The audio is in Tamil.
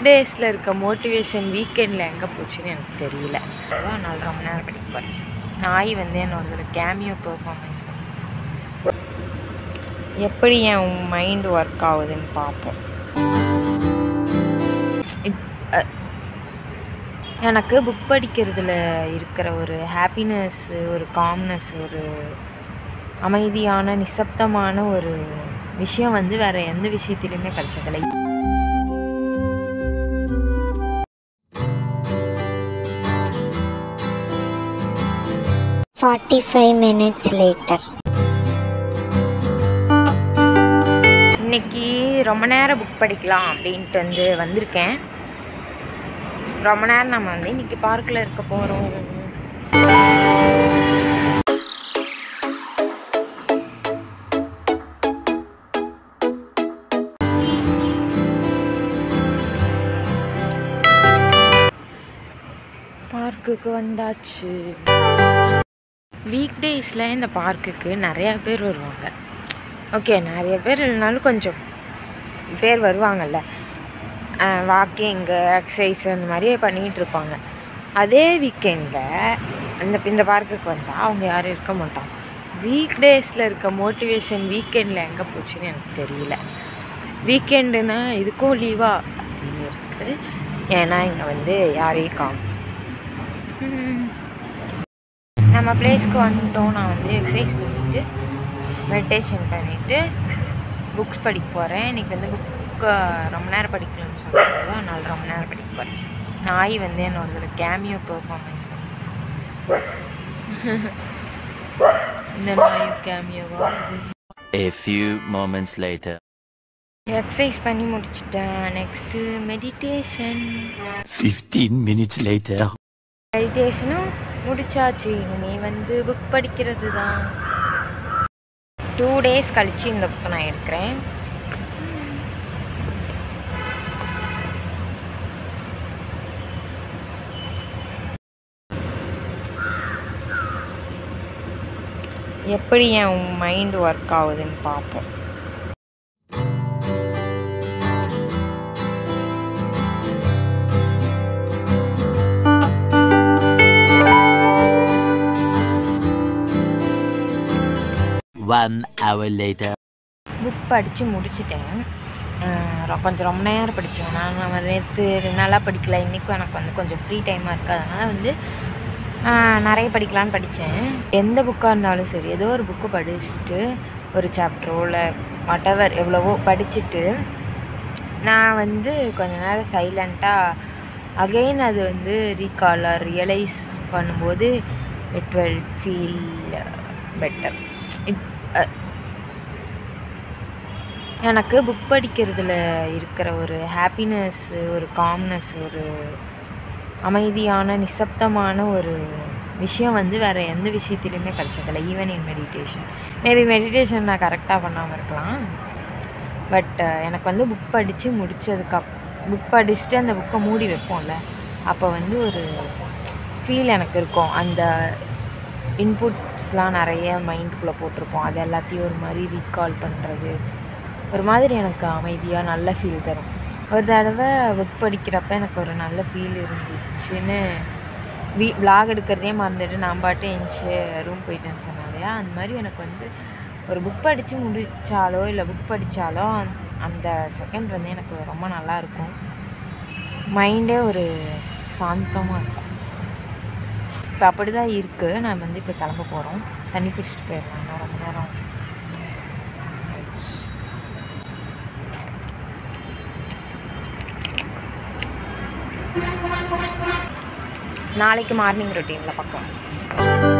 வீக் டேஸில் இருக்க மோட்டிவேஷன் வீக்கெண்டில் எங்கே போச்சுன்னு எனக்கு தெரியல அதான் நான் ரொம்ப நேரம் படிப்பேன் நாய் வந்து என்னோட கேமியோ பெர்ஃபார்மன்ஸ் எப்படி என் மைண்ட் ஒர்க் ஆகுதுன்னு பார்ப்போம் இப்- அ- எனக்கு புக் படிக்கிறதுல இருக்கிற ஒரு ஹாப்பினஸ் ஒரு காம்னஸ் ஒரு அமைதியான நிசப்தமான ஒரு விஷயம் வந்து வேற எந்த விஷயத்துலையுமே கிடைச்சதில்லை Forty-five minutes later. இன்னைக்கு ரொம்ப நேரம் புக் படிக்கலாம் அப்படின்ட்டு வந்து வந்திருக்கேன் ரொம்ப நேரம் நம்ம வந்து இன்னைக்கு பார்க்கில் இருக்க போகிறோம் பார்க்குக்கு வந்தாச்சு வீக் டேஸில் இந்த பார்க்குக்கு நிறையா பேர் வருவாங்க ஓகே நிறைய பேர் இல்லைனாலும் கொஞ்சம் பேர் வருவாங்கல்ல வாக்கிங்கு எக்ஸசைஸ் அந்த மாதிரி பண்ணிகிட்டு இருப்பாங்க அதே வீக்கெண்டில் அந்த இந்த பார்க்குக்கு வந்தால் அவங்க யாரும் இருக்க மாட்டாங்க வீக் டேஸில் இருக்க மோட்டிவேஷன் வீக்கெண்டில் எங்கே போச்சுன்னு எனக்கு தெரியல வீக்கெண்டுனா இதுக்கும் லீவா அப்படின்னு இருக்குது ஏன்னா இங்கே வந்து யாரையும் காணும் நம்ம பிளேஸ்க்கு வந்துட்டோம் நான் வந்து எக்ஸசைஸ் பண்ணிவிட்டு மெடிடேஷன் பண்ணிவிட்டு புக்ஸ் படிக்க போகிறேன் இன்றைக்கி வந்து புக்கு ரொம்ப நேரம் படிக்கலாம்னு சொன்னாங்க அதனால் ரொம்ப நேரம் படிக்க போகிறேன் நாய் வந்து என்னோட கேமியோ பெர்ஃபார்மன்ஸ் இந்த நாயும் கேமியோவா A few moments later. Exercise பண்ணி முடிச்சிட்டேன் நெக்ஸ்ட்டு மெடிடேஷன் 15 minutes later. மெடிடேஷனும் முடிச்சாச்சு இனிமே வந்து புக் படிக்கிறது தான் டூ டேஸ் கழிச்சு இந்த புக்கை நான் எடுக்கிறேன் எப்படி என் மைண்ட் ஒர்க் ஆகுதுன்னு பார்ப்போம் One hour later. புக் படித்து முடிச்சிட்டேன் அஹ் ரொ- கொஞ்சம் ரொம்ப நேரம் படித்தேன் நான் நான் நேற்று ரெண்டு நாளாக படிக்கல இன்றைக்கும் எனக்கு வந்து கொஞ்சம் ஃப்ரீ டைமாக இருக்குது அதனால் வந்து அஹ் நிறைய படிக்கலான்னு படித்தேன் எந்த புக்காக இருந்தாலும் சரி ஏதோ ஒரு புக்கு படிச்சுட்டு ஒரு சாப்டரோ இல்லை whatever எவ்வளவோ படிச்சுட்டு நான் வந்து கொஞ்ச நேரம் சைலண்ட்டாக அகெயின் அது வந்து ரீகால் ரியலைஸ் பண்ணும்போது it will feel better it எனக்கு புக் படிக்கிறதுல இருக்கிற ஒரு ஹாப்பினஸ் ஒரு காம்னஸ் ஒரு அமைதியான நிசப்தமான ஒரு விஷயம் வந்து வேறு எந்த விஷயத்துலையுமே கிடைச்சதில்ல even in meditation maybe meditation நான் கரெக்டாக பண்ணாமல் இருக்கலாம் பட் எனக்கு வந்து புக் படித்து முடித்ததுக்கப் புக் படிச்சுட்டு அந்த புக்கை மூடி வைப்போம்ல அப்போ வந்து ஒரு ஃபீல் எனக்கு இருக்கும் அந்த இன்புட்ஸ்லாம் நிறைய மைண்டுக்குள்ளே போட்டிருப்போம் அது எல்லாத்தையும் ஒரு மாதிரி ரீகால் பண்ணுறது ஒரு மாதிரி எனக்கு அமைதியாக நல்ல ஃபீல் தரும் ஒரு தடவை புக் படிக்கிறப்ப எனக்கு ஒரு நல்ல ஃபீல் இருந்துச்சுன்னு வீ vlog எடுக்கிறதே மறந்துட்டு நான் பாட்டு எழுந்துச்சு ரூம் போயிட்டேன்னு சொன்னேன் இல்லையா அந்த மாதிரி எனக்கு வந்து ஒரு புக் படித்து முடித்தாலோ இல்லை புக் படித்தாலோ அந்த செகண்ட் வந்து எனக்கு ரொம்ப நல்லா இருக்கும் மைண்டே ஒரு சாந்தமாக இருக்கும் இப்போ அப்படி தான் இருக்குது நான் வந்து இப்போ கிளம்ப போகிறோம் தண்ணி குடிச்சிட்டு போயிடலாம் இன்னும் ரொம்ப நேரம் ஆயிடுச்சு. நாளைக்கு மார்னிங் ரொட்டீனில் பார்க்கலாம்